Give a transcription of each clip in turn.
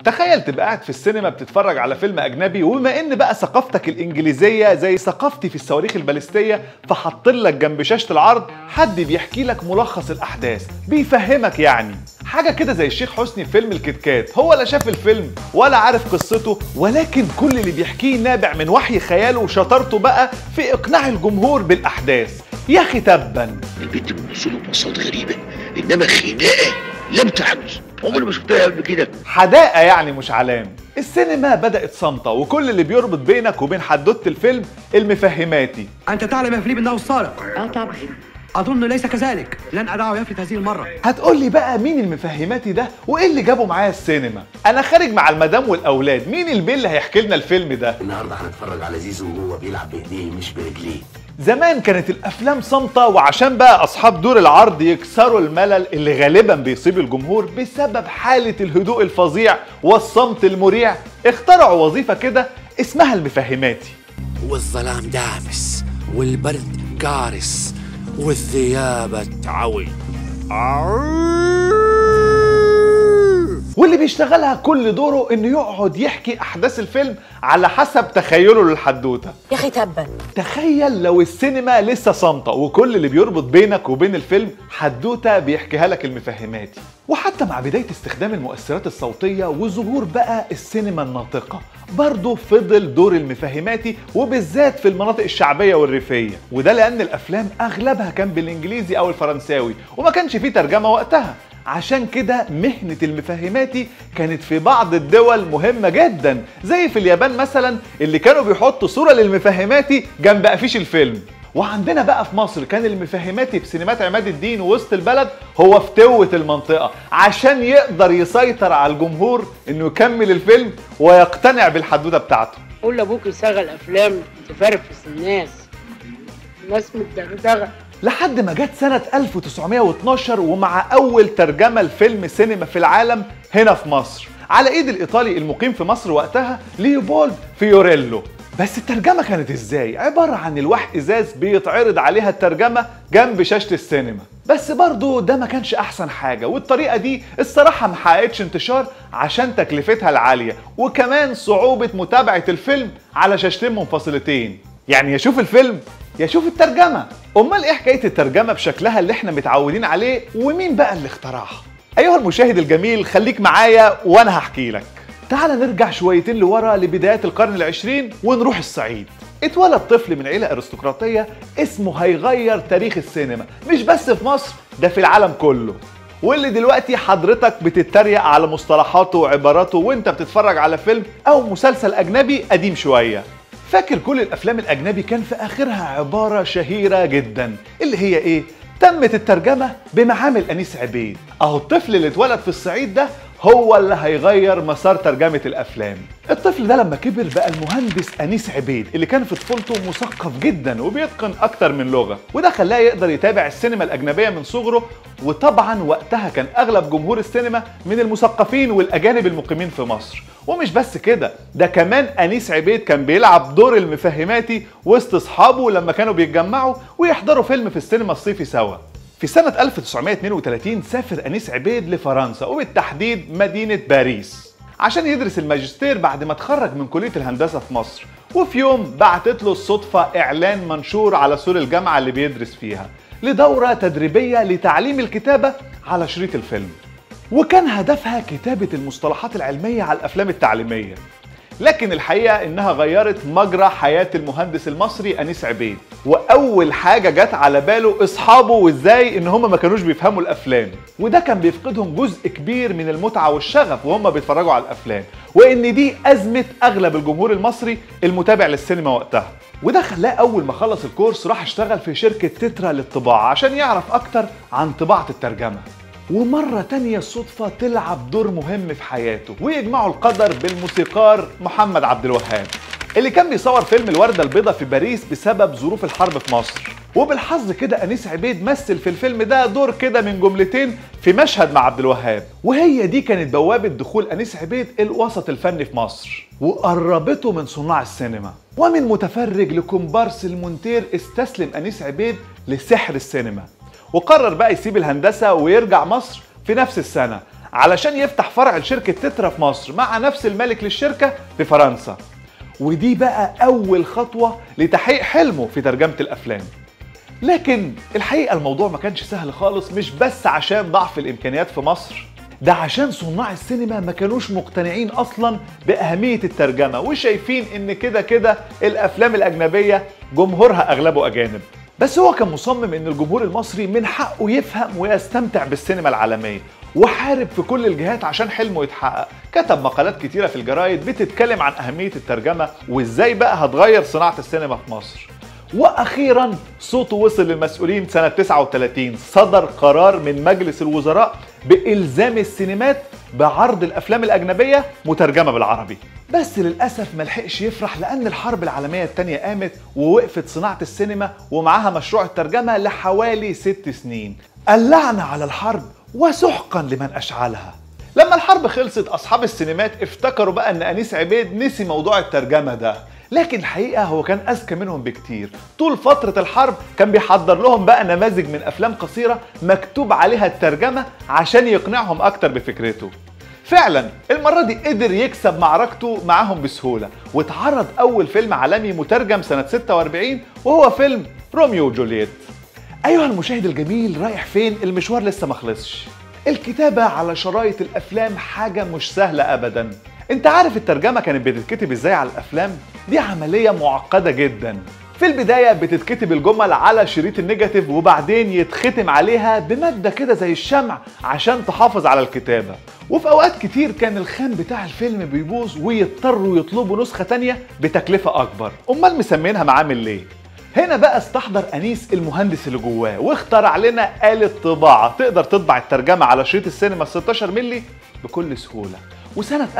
تخيل تبقى قاعد في السينما بتتفرج على فيلم اجنبي وبما ان بقى ثقافتك الانجليزيه زي ثقافتي في الصواريخ الباليستيه فحط لك جنب شاشه العرض حد بيحكي لك ملخص الاحداث بيفهمك يعني حاجه كده زي الشيخ حسني في فيلم الكتكات هو لا شاف الفيلم ولا عارف قصته ولكن كل اللي بيحكيه نابع من وحي خياله وشطارته بقى في اقناع الجمهور بالاحداث يا اخي تبا البنت من اصول ومواصفات غريبه انما خناقه لم تحدث عمري ما شفتها قبل كده حداقة يعني مش علام السينما بدأت صامتة وكل اللي بيربط بينك وبين حدوتة الفيلم المفهماتي أنت تعلم يا فليب أنه السارق اه طبعا أظن ليس كذلك لن أدعه يفلت هذه المرة هتقول لي بقى مين المفهماتي ده وايه اللي جابه معايا السينما انا خارج مع المدام والاولاد مين البيه اللي هيحكي لنا الفيلم ده النهارده هنتفرج على زيزو وهو بيلعب بايديه مش برجليه زمان كانت الافلام صامته وعشان بقى اصحاب دور العرض يكسروا الملل اللي غالبا بيصيب الجمهور بسبب حاله الهدوء الفظيع والصمت المريع اخترعوا وظيفه كده اسمها المفهماتي والظلام دامس والبرد قارس والذيابة تعوي واللي بيشتغلها كل دوره انه يقعد يحكي احداث الفيلم على حسب تخيله للحدوته يا اخي تبا تخيل لو السينما لسه صامته وكل اللي بيربط بينك وبين الفيلم حدوته بيحكيها لك المفهماتي وحتى مع بداية استخدام المؤثرات الصوتية وظهور بقى السينما الناطقة برضه فضل دور المفهماتي وبالذات في المناطق الشعبية والريفية وده لأن الأفلام أغلبها كان بالإنجليزي أو الفرنساوي وما كانش فيه ترجمة وقتها عشان كده مهنة المفهماتي كانت في بعض الدول مهمة جدا زي في اليابان مثلا اللي كانوا بيحطوا صورة للمفهماتي جنب أفيش الفيلم وعندنا بقى في مصر كان المفهماتي في سينمات عماد الدين وسط البلد هو فتوة المنطقة عشان يقدر يسيطر على الجمهور انه يكمل الفيلم ويقتنع بالحدوتة بتاعته قول لابوك يشغل افلام تفرفس الناس الناس متدغدغه لحد ما جت سنة 1912 ومع أول ترجمة لفيلم سينما في العالم هنا في مصر على إيد الإيطالي المقيم في مصر وقتها ليوبولد فيوريلو بس الترجمة كانت إزاي؟ عبارة عن الواح إزاز بيتعرض عليها الترجمة جنب شاشة السينما بس برضو ده ما كانش أحسن حاجة والطريقة دي الصراحة ما حققتش انتشار عشان تكلفتها العالية وكمان صعوبة متابعة الفيلم على شاشتين منفصلتين يعني يشوف الفيلم يشوف الترجمة أمال إيه حكاية الترجمة بشكلها اللي إحنا متعودين عليه ومين بقى اللي اخترعها أيها المشاهد الجميل خليك معايا وأنا هحكي لك تعال نرجع شويتين لورا لبدايات القرن العشرين ونروح الصعيد اتولد طفل من عيلة أرستقراطية اسمه هيغير تاريخ السينما مش بس في مصر ده في العالم كله واللي دلوقتي حضرتك بتتريق على مصطلحاته وعباراته وانت بتتفرج على فيلم او مسلسل اجنبي قديم شويه فاكر كل الافلام الاجنبي كان في اخرها عباره شهيره جدا اللي هي ايه تمت الترجمه بمعامل انيس عبيد اهو الطفل اللي اتولد في الصعيد ده هو اللي هيغير مسار ترجمة الأفلام الطفل ده لما كبر بقى المهندس أنيس عبيد اللي كان في طفولته مثقف جدا وبيتقن أكتر من لغة وده خلاه يقدر يتابع السينما الأجنبية من صغره وطبعا وقتها كان أغلب جمهور السينما من المثقفين والأجانب المقيمين في مصر ومش بس كده ده كمان أنيس عبيد كان بيلعب دور المفهماتي وسط أصحابه لما كانوا بيتجمعوا ويحضروا فيلم في السينما الصيفي سوا في سنة 1932 سافر أنيس عبيد لفرنسا وبالتحديد مدينة باريس عشان يدرس الماجستير بعد ما اتخرج من كلية الهندسة في مصر وفي يوم بعتت له الصدفة إعلان منشور على سور الجامعة اللي بيدرس فيها لدورة تدريبية لتعليم الكتابة على شريط الفيلم وكان هدفها كتابة المصطلحات العلمية على الأفلام التعليمية لكن الحقيقة إنها غيرت مجرى حياة المهندس المصري أنيس عبيد وأول حاجة جت على باله أصحابه وإزاي إن هم ما كانوش بيفهموا الأفلام وده كان بيفقدهم جزء كبير من المتعة والشغف وهم بيتفرجوا على الأفلام وإن دي أزمة أغلب الجمهور المصري المتابع للسينما وقتها وده خلاه أول ما خلص الكورس راح اشتغل في شركة تترا للطباعة عشان يعرف أكتر عن طباعة الترجمة ومرة تانية الصدفة تلعب دور مهم في حياته ويجمعوا القدر بالموسيقار محمد عبد الوهاب اللي كان بيصور فيلم الوردة البيضاء في باريس بسبب ظروف الحرب في مصر وبالحظ كده أنيس عبيد مثل في الفيلم ده دور كده من جملتين في مشهد مع عبد الوهاب وهي دي كانت بوابة دخول أنيس عبيد الوسط الفني في مصر وقربته من صناع السينما ومن متفرج لكومبارس المونتير استسلم أنيس عبيد لسحر السينما وقرر بقى يسيب الهندسة ويرجع مصر في نفس السنة علشان يفتح فرع لشركة تترا في مصر مع نفس المالك للشركة في فرنسا ودي بقى أول خطوة لتحقيق حلمه في ترجمة الأفلام لكن الحقيقة الموضوع ما كانش سهل خالص مش بس عشان ضعف الإمكانيات في مصر ده عشان صناع السينما ما كانوش مقتنعين أصلا بأهمية الترجمة وشايفين إن كده كده الأفلام الأجنبية جمهورها أغلبه أجانب بس هو كان مصمم إن الجمهور المصري من حقه يفهم ويستمتع بالسينما العالمية وحارب في كل الجهات عشان حلمه يتحقق كتب مقالات كتيرة في الجرايد بتتكلم عن أهمية الترجمة وإزاي بقى هتغير صناعة السينما في مصر واخيرا صوته وصل للمسؤولين سنه 39 صدر قرار من مجلس الوزراء بالزام السينمات بعرض الافلام الاجنبيه مترجمه بالعربي بس للاسف ما لحقش يفرح لان الحرب العالميه الثانيه قامت ووقفت صناعه السينما ومعاها مشروع الترجمه لحوالي ست سنين اللعنه على الحرب وسحقا لمن اشعلها لما الحرب خلصت اصحاب السينمات افتكروا بقى ان انيس عبيد نسي موضوع الترجمه ده لكن الحقيقه هو كان اذكى منهم بكتير طول فتره الحرب كان بيحضر لهم بقى نماذج من افلام قصيره مكتوب عليها الترجمه عشان يقنعهم اكتر بفكرته فعلا المرة دي قدر يكسب معركته معاهم بسهولة واتعرض أول فيلم عالمي مترجم سنة 46 وهو فيلم روميو وجولييت أيها المشاهد الجميل رايح فين المشوار لسه مخلصش الكتابة على شرايط الأفلام حاجة مش سهلة أبدا انت عارف الترجمة كانت بتتكتب ازاي على الأفلام؟ دي عملية معقدة جدا في البداية بتتكتب الجمل على شريط النيجاتيف وبعدين يتختم عليها بمادة كده زي الشمع عشان تحافظ على الكتابة وفي أوقات كتير كان الخام بتاع الفيلم بيبوظ ويضطروا يطلبوا نسخة تانية بتكلفة أكبر أمال مسمينها معامل ليه؟ هنا بقى استحضر انيس المهندس اللي جواه واخترع لنا آلة طباعة تقدر تطبع الترجمة على شريط السينما 16 مللي بكل سهولة وسنة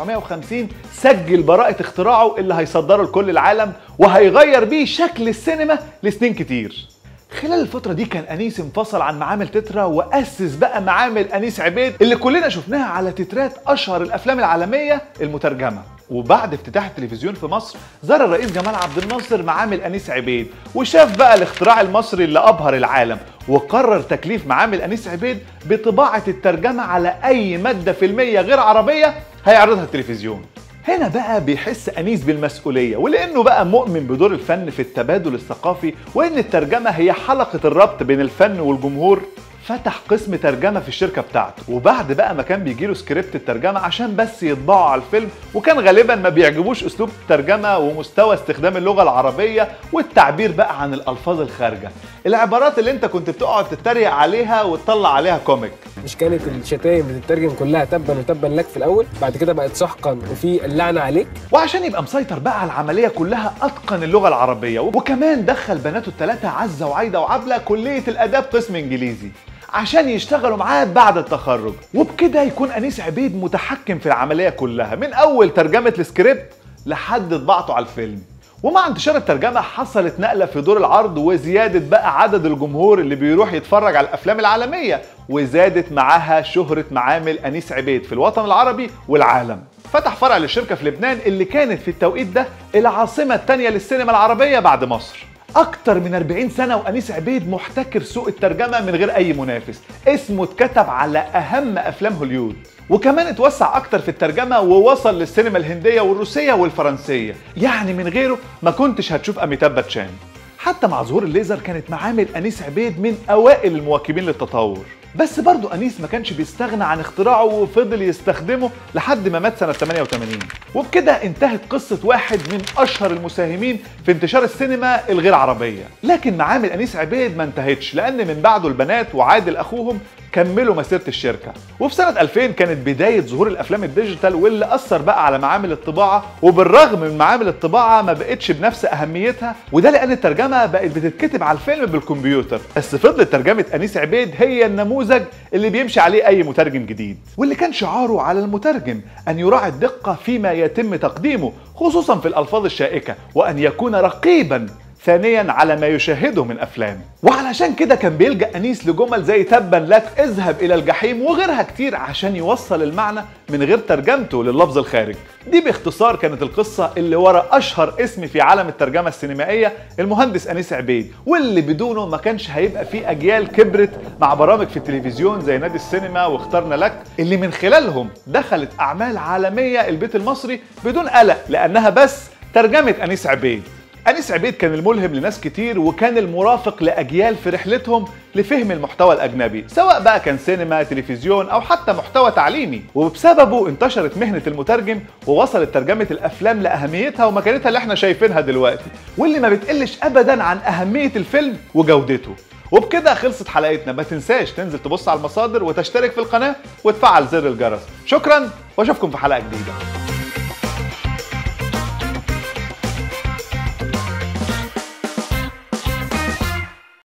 1950 سجل براءة اختراعه اللي هيصدره لكل العالم وهيغير بيه شكل السينما لسنين كتير خلال الفترة دي كان أنيس انفصل عن معامل تترا وأسس بقى معامل أنيس عبيد اللي كلنا شفناها على تترات أشهر الأفلام العالمية المترجمة وبعد افتتاح التلفزيون في مصر زار الرئيس جمال عبد الناصر معامل انيس عبيد وشاف بقى الاختراع المصري اللي ابهر العالم وقرر تكليف معامل انيس عبيد بطباعه الترجمه على اي ماده فيلميه غير عربيه هيعرضها التلفزيون هنا بقى بيحس انيس بالمسؤوليه ولانه بقى مؤمن بدور الفن في التبادل الثقافي وان الترجمه هي حلقه الربط بين الفن والجمهور فتح قسم ترجمة في الشركة بتاعته وبعد بقى ما كان بيجيله سكريبت الترجمة عشان بس يطبعه على الفيلم وكان غالبا ما بيعجبوش اسلوب الترجمة ومستوى استخدام اللغة العربية والتعبير بقى عن الالفاظ الخارجة العبارات اللي انت كنت بتقعد تتريق عليها وتطلع عليها كوميك مش كانت الشتايم بتترجم كلها تبا وتبا لك في الاول بعد كده بقت سحقا وفي اللعنه عليك وعشان يبقى مسيطر بقى على العملية كلها أتقن اللغة العربية وكمان دخل بناته الثلاثة عزة وعايدة وعبلة كلية الآداب قسم إنجليزي عشان يشتغلوا معاه بعد التخرج وبكده يكون أنيس عبيد متحكم في العملية كلها من أول ترجمة السكريبت لحد طباعته على الفيلم ومع انتشار الترجمة حصلت نقلة في دور العرض وزيادة بقى عدد الجمهور اللي بيروح يتفرج على الأفلام العالمية وزادت معاها شهرة معامل أنيس عبيد في الوطن العربي والعالم فتح فرع للشركة في لبنان اللي كانت في التوقيت ده العاصمة الثانية للسينما العربية بعد مصر أكتر من 40 سنة وأنيس عبيد محتكر سوق الترجمة من غير أي منافس اسمه اتكتب على أهم أفلام هوليود وكمان اتوسع أكتر في الترجمة ووصل للسينما الهندية والروسية والفرنسية يعني من غيره ما كنتش هتشوف أميتاب باتشان حتى مع ظهور الليزر كانت معامل أنيس عبيد من أوائل المواكبين للتطور بس برضو أنيس ما كانش بيستغنى عن اختراعه وفضل يستخدمه لحد ما مات سنة 88 وبكده انتهت قصة واحد من أشهر المساهمين في انتشار السينما الغير عربية لكن معامل أنيس عبيد ما انتهتش لأن من بعده البنات وعادل أخوهم كملوا مسيرة الشركة وفي سنة 2000 كانت بداية ظهور الأفلام الديجيتال واللي أثر بقى على معامل الطباعة وبالرغم من معامل الطباعة ما بقتش بنفس أهميتها وده لأن الترجمة بقت بتتكتب على الفيلم بالكمبيوتر بس فضلت ترجمة أنيس عبيد هي النموذج اللي بيمشي عليه أي مترجم جديد واللي كان شعاره على المترجم أن يراعي الدقة فيما يتم تقديمه خصوصا في الألفاظ الشائكة وأن يكون رقيبا ثانيا على ما يشاهده من افلام وعلشان كده كان بيلجا انيس لجمل زي تبا لك اذهب الى الجحيم وغيرها كتير عشان يوصل المعنى من غير ترجمته لللفظ الخارج دي باختصار كانت القصه اللي ورا اشهر اسم في عالم الترجمه السينمائيه المهندس انيس عبيد واللي بدونه ما كانش هيبقى فيه اجيال كبرت مع برامج في التلفزيون زي نادي السينما واخترنا لك اللي من خلالهم دخلت اعمال عالميه البيت المصري بدون قلق لانها بس ترجمه انيس عبيد أنيس عبيد كان الملهم لناس كتير وكان المرافق لأجيال في رحلتهم لفهم المحتوى الأجنبي سواء بقى كان سينما تلفزيون أو حتى محتوى تعليمي وبسببه انتشرت مهنة المترجم ووصلت ترجمة الأفلام لأهميتها ومكانتها اللي احنا شايفينها دلوقتي واللي ما بتقلش أبدا عن أهمية الفيلم وجودته وبكده خلصت حلقتنا ما تنساش تنزل تبص على المصادر وتشترك في القناة وتفعل زر الجرس شكرا واشوفكم في حلقة جديدة